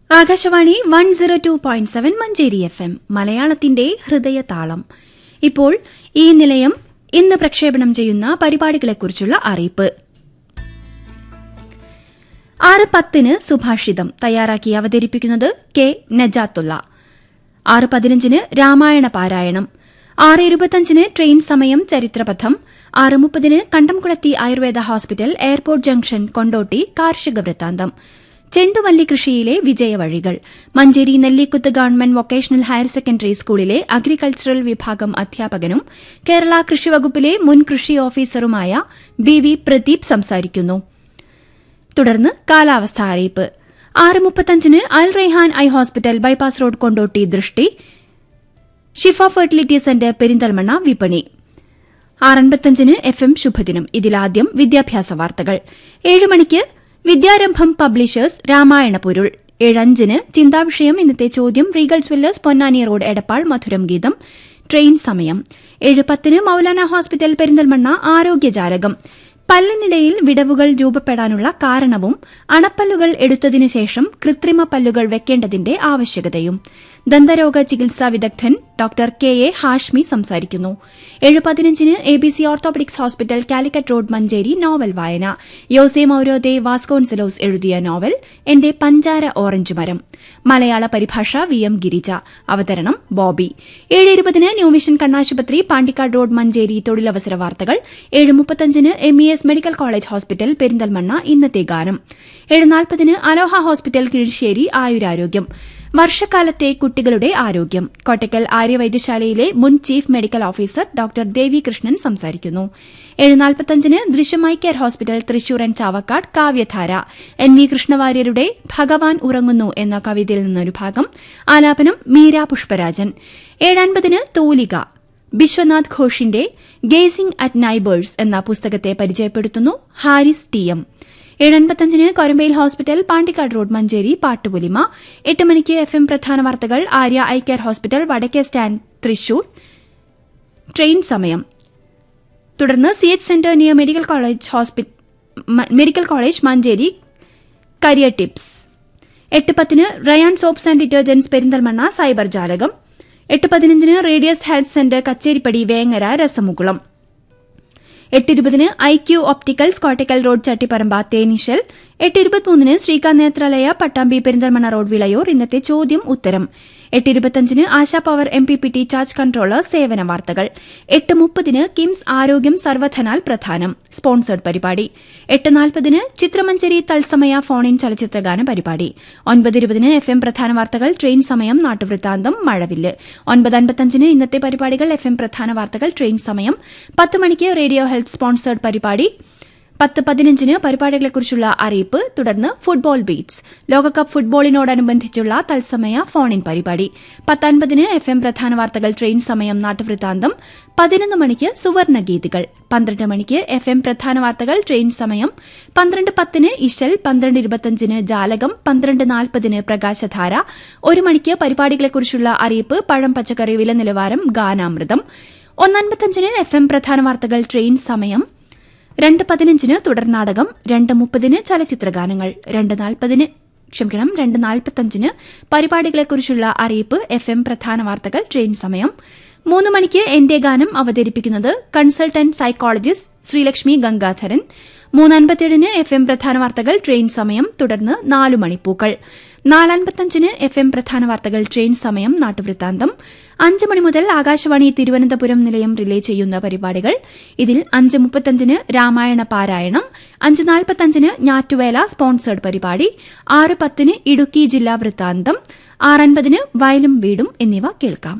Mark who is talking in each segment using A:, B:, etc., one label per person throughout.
A: Akashvani one zero two point seven Manjeri F M മലയാളത്തിന്റെ ഹൃദയതാളം ഇപ്പോൾ ഈ നിലയം ഇന്ന് പ്രക്ഷേപണം ചെയ്യുന്ന പരിപാടികളെക്കുറിച്ചുള്ള അറിയിപ്പ് ആറ് പത്തിന് സുഭാഷിതം തയ്യാറാക്കി അവതരിപ്പിക്കുന്നത് കെ നജാത്തുള്ള ആറ് പതിനഞ്ചിന് രാമായണ പാരായണം ആറ് ഇരുപത്തഞ്ചിന് ട്രെയിൻ സമയം ചരിത്രപഥം ആറ് മുപ്പതിന് Kandamkulathy Ayurveda hospital airport junction Kondotty കാർഷിക വൃത്താന്തം ചെണ്ടുമല്ലി കൃഷിയിലെ വിജയവഴികൾ Manjeri Nellikuth government vocational higher secondary സ്കൂളിലെ അഗ്രികൾച്ചറൽ വിഭാഗം അധ്യാപകനും കേരള കൃഷിവകുപ്പിലെ മുൻ കൃഷി ഓഫീസറുമായ ബി വി പ്രദീപ് സംസാരിക്കുന്നു തുടർന്ന് കാലാവസ്ഥാ അറിയിപ്പ് ആറ് മുപ്പത്തഞ്ചിന് Al Raihan eye hospital bypass road Kondotty Drishti Shifa fertility centre Perinthalmanna വിപണി ആറൻപത്തഞ്ചിന് എഫ് എം ശുഭദിനം ഇതിലാദ്യം വിദ്യാഭ്യാസ വാർത്തകൾ ഏഴ് മണിക്ക് വിദ്യാരംഭം പബ്ലിഷേഴ്സ് രാമായണ പൊരുൾ ഏഴഞ്ചിന് ചിന്താവിഷയം ഇന്നത്തെ ചോദ്യം Regal jewellers Ponnani road Edappal മധുരം ഗീതം ട്രെയിൻ സമയം ഏഴ് പത്തിന് മൌലാന ഹോസ്പിറ്റൽ പെരിന്തൽമണ്ണ ആരോഗ്യജാലകം പല്ലിനിടയിൽ വിടവുകൾ രൂപപ്പെടാനുള്ള കാരണവും അണപ്പല്ലുകൾ എടുത്തതിനു ശേഷം കൃത്രിമ പല്ലുകൾ വെക്കേണ്ടതിന്റെ ആവശ്യകതയും ദന്തരോഗ ചികിത്സാ വിദഗ്ധൻ ഡോക്ടർ കെ എ ഹാഷ്മി സംസാരിക്കുന്നു ഏഴ് പതിനഞ്ചിന് A B C orthopaedics hospital Calicut road Manjeri novel വായന യോസെ മൌരോദെ വാസ്കോൺസലോസ് എഴുതിയ നോവൽ എന്റെ പഞ്ചാര ഓറഞ്ച് മരം മലയാള പരിഭാഷ വി എം ഗിരിജ അവതരണം ബോബി ഏഴ് ഇരുപതിന് ന്യൂ വിഷൻ കണ്ണാശുപത്രി പാണ്ടിക്കാട് റോഡ് മഞ്ചേരി തൊഴിലവസര വാർത്തകൾ ഏഴ് മുപ്പത്തഞ്ചിന് M E S medical college hospital Perinthalmanna ഇന്നത്തെ ഗാനം ഏഴ് നാൽപ്പതിന് അലോഹ ഹോസ്പിറ്റൽ കിഴിശ്ശേരി ആയുരാരോഗ്യം വർഷക്കാലത്തെ കുട്ടികളുടെ ആരോഗ്യം കോട്ടക്കൽ ആര്യവൈദ്യശാലയിലെ മുൻ chief medical officer doctor Devi Krishnan സംസാരിക്കുന്നു ഏഴ് നാൽപ്പത്തഞ്ചിന് ദൃശ്യമായി care hospital Thrissur and Chavakkad കാവ്യധാര എൻ വി കൃഷ്ണവാര്യരുടെ ഭഗവാൻ ഉറങ്ങുന്നു എന്ന കവിതയിൽ നിന്നൊരു ഭാഗം ആലാപനം മീര പുഷ്പരാജൻ ഏഴൻപതിന് തൂലിക ബിശ്വനാഥ് ഘോഷിന്റെ ഗേസിംഗ് അറ്റ് നൈബേഴ്സ് എന്ന പുസ്തകത്തെ പരിചയപ്പെടുത്തുന്നു ഹാരിസ് ടി എം ഏഴൻപത്തഞ്ചിന് കൊരമ്പയിൽ ഹോസ്പിറ്റൽ പാണ്ടിക്കാട് റോഡ് മഞ്ചേരി പാട്ടുപുലിമ എട്ട് മണിക്ക് എഫ് എം പ്രധാന വാർത്തകൾ ആര്യ ഐ കെയർ ഹോസ്പിറ്റൽ വടക്കേ സ്റ്റാൻഡ് തൃശൂർ ട്രെയിൻ സമയം തുടർന്ന് C H centre near medical college medical college Manjeri career tips എട്ട് പത്തിന് Rayan soaps and detergents Perinthalmanna cyber ജാലകം എട്ട് പതിനഞ്ചിന് radius health centre Kacheripadi Vengara രസമുകുളം എട്ട് ഇരുപതിന് I Q opticals Kottakkal road Chattiparamba തേനീശൽ എട്ട് ഇരുപത്തിമൂന്നിന് ശ്രീകാന്ത് നേത്രാലയ പട്ടാമ്പി പെരിന്തൽമണ്ണ റോഡ് വിളയൂർ ഇന്നത്തെ ചോദ്യം ഉത്തരം എട്ട് ഇരുപത്തിയഞ്ചിന് Asha power M P P T charge controller സേവന വാർത്തകൾ എട്ട് മുപ്പതിന് കിംസ് ആരോഗ്യം സർവധനാൽ പ്രധാനം സ്പോൺസേഡ് പരിപാടി എട്ട് നാൽപ്പതിന് ചിത്രമഞ്ചേരി തത്സമയ ഫോൺ ഇൻ ചലച്ചിത്രഗാന പരിപാടി ഒൻപത് ഇരുപതിന് എഫ് എം പ്രധാന വാർത്തകൾ ട്രെയിൻ സമയം നാട്ടുവൃത്താന്തം മഴവില്ല് ഒൻപത് അൻപത്തഞ്ചിന് ഇന്നത്തെ പരിപാടികൾ എഫ് എം പ്രധാന വാർത്തകൾ ട്രെയിൻ സമയം പത്ത് മണിക്ക് റേഡിയോ ഹെൽത്ത് സ്പോൺസേഡ് പരിപാടി പത്ത് പതിനഞ്ചിന് പരിപാടികളെക്കുറിച്ചുള്ള അറിയിപ്പ് തുടർന്ന് ഫുട്ബോൾ ബീറ്റ്സ് ലോകകപ്പ് ഫുട്ബോളിനോടനുബന്ധിച്ചുള്ള തത്സമയ ഫോൺ ഇൻ പരിപാടി പത്തൊൻപതിന് എഫ് എം പ്രധാന വാർത്തകൾ ട്രെയിൻ സമയം നാട്ടുവൃത്താന്തം പതിനൊന്ന് മണിക്ക് സുവർണ ഗീതികൾ പന്ത്രണ്ട് മണിക്ക് എഫ് എം പ്രധാന വാർത്തകൾ ട്രെയിൻ സമയം പന്ത്രണ്ട് പത്തിന് ഇശൽ പന്ത്രണ്ട് ഇരുപത്തിയഞ്ചിന് ജാലകം പന്ത്രണ്ട് നാൽപ്പതിന് പ്രകാശധാര ഒരു മണിക്ക് പരിപാടികളെക്കുറിച്ചുള്ള അറിയിപ്പ് പഴം പച്ചക്കറി വില നിലവാരം ഗാനാമൃതം ഒന്നൻപത്തഞ്ചിന് എഫ് എം പ്രധാന വാർത്തകൾ ട്രെയിൻ സമയം രണ്ട് പതിനഞ്ചിന് തുടർനാടകം രണ്ട് മുപ്പതിന് ചലച്ചിത്രഗാനങ്ങൾ രണ്ട് നാൽപ്പതിന് ക്ഷമിക്കണം രണ്ട് നാൽപ്പത്തഞ്ചിന് പരിപാടികളെക്കുറിച്ചുള്ള അറിയിപ്പ് എഫ് എം പ്രധാന വാർത്തകൾ ട്രെയിൻ സമയം മൂന്ന് മണിക്ക് എന്റെ ഗാനം അവതരിപ്പിക്കുന്നത് കൺസൾട്ടന്റ് സൈക്കോളജിസ്റ്റ് ശ്രീലക്ഷ്മി ഗംഗാധരൻ മൂന്നൻപത്തിയേഴിന് എഫ് എം പ്രധാന വാർത്തകൾ ട്രെയിൻ സമയം തുടർന്ന് നാലു മണിപ്പൂക്കൾ നാലൻപത്തഞ്ചിന് എഫ് എം പ്രധാന വാർത്തകൾ ട്രെയിൻ സമയം നാട്ടുവൃത്താന്തം അഞ്ച് മണി മുതൽ ആകാശവാണി തിരുവനന്തപുരം നിലയം റിലേ ചെയ്യുന്ന പരിപാടികൾ ഇതിൽ അഞ്ച് മുപ്പത്തഞ്ചിന് രാമായണ പാരായണം അഞ്ച് നാൽപ്പത്തഞ്ചിന് ഞാറ്റുവേല സ്പോൺസേഡ് പരിപാടി ആറ് പത്തിന് ഇടുക്കി ജില്ലാ വൃത്താന്തം ആറൻപതിന് വയലും വീടും എന്നിവ കേൾക്കാം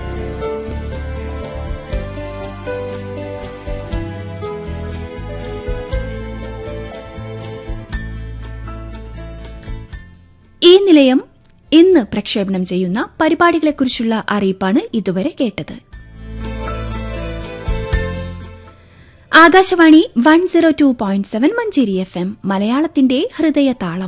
A: ഈ നിലയം ഇന്ന് പ്രക്ഷേപണം ചെയ്യുന്ന പരിപാടികളെക്കുറിച്ചുള്ള അറിയിപ്പാണ് ഇതുവരെ കേട്ടത് Akashvani one zero two point seven Manjeri F M മലയാളത്തിന്റെ ഹൃദയതാളം